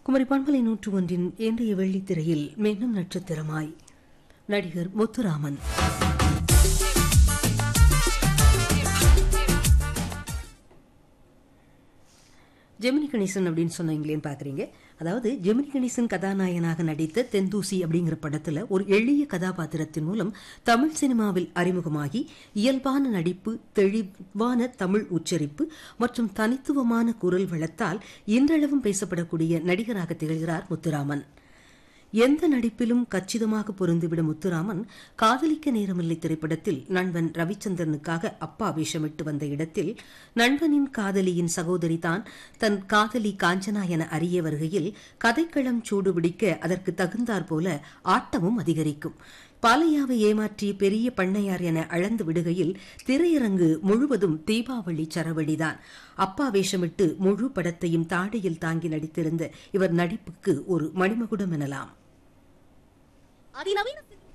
குமரி பண்பலை நூற்று ஒன்றின் இன்றைய வெள்ளித்திரையில் மீண்டும் நட்சத்திரமாய் நடிகர் முத்துராமன் ஜெமினி கணேசன் அப்படின்னு சொன்னீங்களேன்னு பாக்குறீங்க அதாவது ஜெமினி கணேசன் கதாநாயகனாக நடித்த தென்தூசி அப்படிங்கிற படத்துல ஒரு எளிய கதாபாத்திரத்தின் மூலம் தமிழ் சினிமாவில் அறிமுகமாகி இயல்பான நடிப்பு தெளிவான தமிழ் உச்சரிப்பு மற்றும் தனித்துவமான குரல் வளத்தால் இன்றளவும் பேசப்படக்கூடிய நடிகராக திகழ்கிறார் முத்துராமன் எந்த நடிப்பிலும் கச்சிதமாக பொருந்திவிடும் முத்துராமன் காதலிக்க நேரமில்லை திரைப்படத்தில் நண்பன் ரவிச்சந்திரனுக்காக அப்பா வேஷமிட்டு வந்த இடத்தில் நண்பனின் காதலியின் சகோதரி தான் தன் காதலி காஞ்சனா என அறிய வருகையில் கதைக்களம் சூடுபிடிக்க அதற்கு தகுந்தாற் போல ஆட்டமும் அதிகரிக்கும் பாலையாவை ஏமாற்றி பெரிய பண்ணையார் என அளந்து விடுகையில் திரையரங்கு முழுவதும் தீபாவளி சரவடிதான் அப்பா வேஷமிட்டு முழு படத்தையும் தாடியில் தாங்கி நடித்திருந்த இவர் நடிப்புக்கு ஒரு மணிமகுடம் எனலாம் அதிநவீன